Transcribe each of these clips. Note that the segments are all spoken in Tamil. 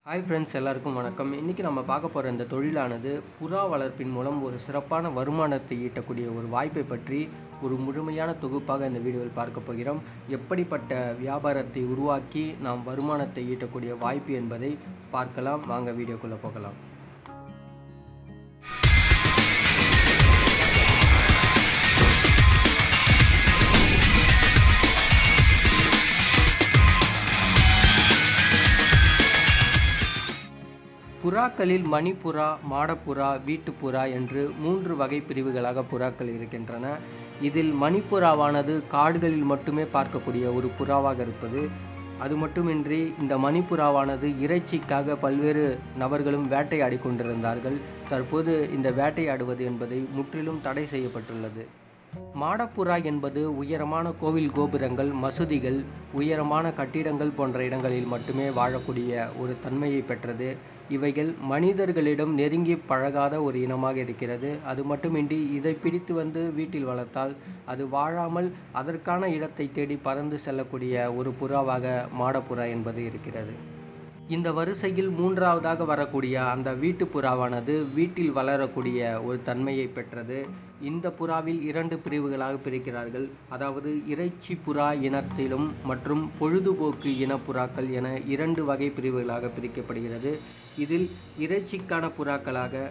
ஹாய் ஃப்ரெண்ட்ஸ் எல்லாருக்கும் வணக்கம் இன்றைக்கி நம்ம பார்க்க போகிற இந்த தொழிலானது புறா வளர்ப்பின் மூலம் ஒரு சிறப்பான வருமானத்தை ஈட்டக்கூடிய ஒரு வாய்ப்பை பற்றி ஒரு முழுமையான தொகுப்பாக இந்த வீடியோவில் பார்க்க போகிறோம் எப்படிப்பட்ட வியாபாரத்தை உருவாக்கி நாம் வருமானத்தை ஈட்டக்கூடிய வாய்ப்பு என்பதை பார்க்கலாம் வாங்க வீடியோக்குள்ளே போகலாம் புறாக்களில் மணிப்புறா மாடப்புறா வீட்டுப்புறா என்று மூன்று வகை பிரிவுகளாக புறாக்கள் இருக்கின்றன இதில் மணிப்புறாவானது காடுகளில் மட்டுமே பார்க்கக்கூடிய ஒரு புறாவாக இருப்பது அது மட்டுமின்றி இந்த மணிப்புறாவானது இறைச்சிக்காக பல்வேறு நபர்களும் வேட்டையாடி கொண்டிருந்தார்கள் தற்போது இந்த வேட்டையாடுவது என்பதை முற்றிலும் தடை செய்யப்பட்டுள்ளது மாடப்புறா என்பது உயரமான கோவில் கோபுரங்கள் மசூதிகள் உயரமான கட்டிடங்கள் போன்ற இடங்களில் மட்டுமே வாழக்கூடிய ஒரு தன்மையை பெற்றது இவைகள் மனிதர்களிடம் நெருங்கி பழகாத ஒரு இனமாக இருக்கிறது அது மட்டுமின்றி இதை பிடித்து வந்து வீட்டில் வளர்த்தால் அது வாழாமல் அதற்கான இடத்தை தேடி பறந்து செல்லக்கூடிய ஒரு புறாவாக மாடப்புறா என்பது இருக்கிறது இந்த வரிசையில் மூன்றாவதாக வரக்கூடிய அந்த வீட்டு புறாவானது வீட்டில் வளரக்கூடிய ஒரு தன்மையை பெற்றது இந்த புறாவில் இரண்டு பிரிவுகளாக பிரிக்கிறார்கள் அதாவது இறைச்சி புறா இனத்திலும் மற்றும் பொழுதுபோக்கு இன புறாக்கள் என இரண்டு வகை பிரிவுகளாக பிரிக்கப்படுகிறது இதில் இறைச்சிக்கான புறாக்களாக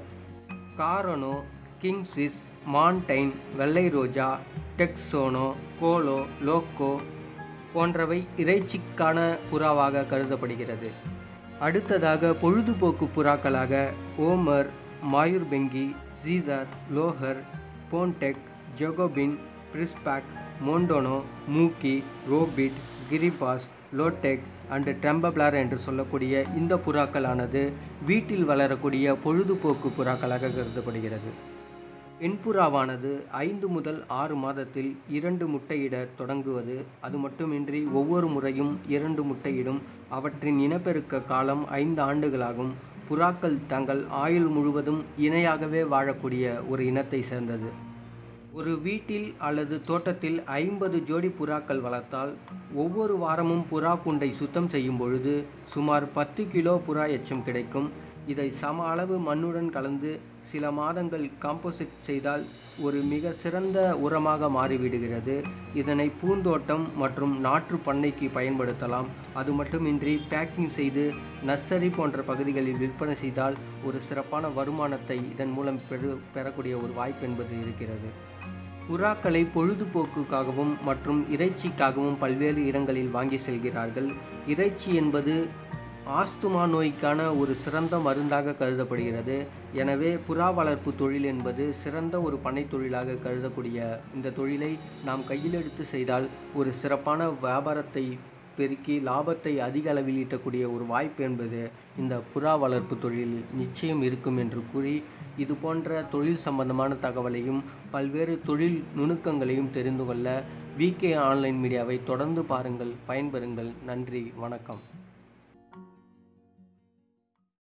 காரனோ கிங்ஸ்விஸ் மான்டைன் வெள்ளை ரோஜா டெக்ஸோனோ கோலோ லோக்கோ போன்றவை இறைச்சிக்கான புறாவாக கருதப்படுகிறது அடுத்ததாக பொழுதுபோக்கு புறாக்களாக ஓமர் மாயூர்பெங்கி ஜீசர் லோஹர் போன்டெக் ஜெகோபின் பிரிஸ்பாக் மோண்டோனோ மூக்கி ரோபிட் கிரிபாஸ் லோடெக் அண்டு ட்ரெம்பப்ளார் என்று சொல்லக்கூடிய இந்த புறாக்களானது வீட்டில் வளரக்கூடிய பொழுதுபோக்கு புறாக்களாக கருதப்படுகிறது பெண்புறாவானது ஐந்து முதல் ஆறு மாதத்தில் இரண்டு முட்டையிட தொடங்குவது அது மட்டுமின்றி ஒவ்வொரு முறையும் இரண்டு முட்டையிடும் அவற்றின் இனப்பெருக்க காலம் ஐந்து ஆண்டுகளாகும் புறாக்கள் தங்கள் ஆயுள் முழுவதும் இணையாகவே வாழக்கூடிய ஒரு இனத்தை சேர்ந்தது ஒரு வீட்டில் அல்லது தோட்டத்தில் ஐம்பது ஜோடி புறாக்கள் வளர்த்தால் ஒவ்வொரு வாரமும் புறா கூண்டை சுத்தம் செய்யும் பொழுது சுமார் பத்து கிலோ புறா எச்சம் கிடைக்கும் இதை சம அளவு மண்ணுடன் கலந்து சில மாதங்கள் காம்போசிட் செய்தால் ஒரு மிக சிறந்த உரமாக மாறிவிடுகிறது இதனை பூந்தோட்டம் மற்றும் நாற்று பண்ணைக்கு பயன்படுத்தலாம் அது மட்டுமின்றி பேக்கிங் செய்து நர்சரி போன்ற பகுதிகளில் விற்பனை செய்தால் ஒரு சிறப்பான வருமானத்தை இதன் மூலம் பெறு பெறக்கூடிய ஒரு வாய்ப்பு என்பது இருக்கிறது புறாக்களை பொழுதுபோக்குக்காகவும் மற்றும் இறைச்சிக்காகவும் பல்வேறு இடங்களில் வாங்கி செல்கிறார்கள் இறைச்சி என்பது ஆஸ்துமா நோய்க்கான ஒரு சிறந்த மருந்தாக கருதப்படுகிறது எனவே புறா வளர்ப்பு தொழில் என்பது சிறந்த ஒரு பண்ணை தொழிலாக கருதக்கூடிய இந்த தொழிலை நாம் கையில் எடுத்து செய்தால் ஒரு சிறப்பான வியாபாரத்தை பெருக்கி லாபத்தை அதிக அளவில் ஈட்டக்கூடிய ஒரு வாய்ப்பு என்பது இந்த புறா வளர்ப்பு தொழிலில் நிச்சயம் இருக்கும் என்று கூறி இது போன்ற தொழில் சம்பந்தமான தகவலையும் பல்வேறு தொழில் நுணுக்கங்களையும் தெரிந்து கொள்ள விகே ஆன்லைன் மீடியாவை தொடர்ந்து பாருங்கள் பயன்பெறுங்கள் நன்றி வணக்கம்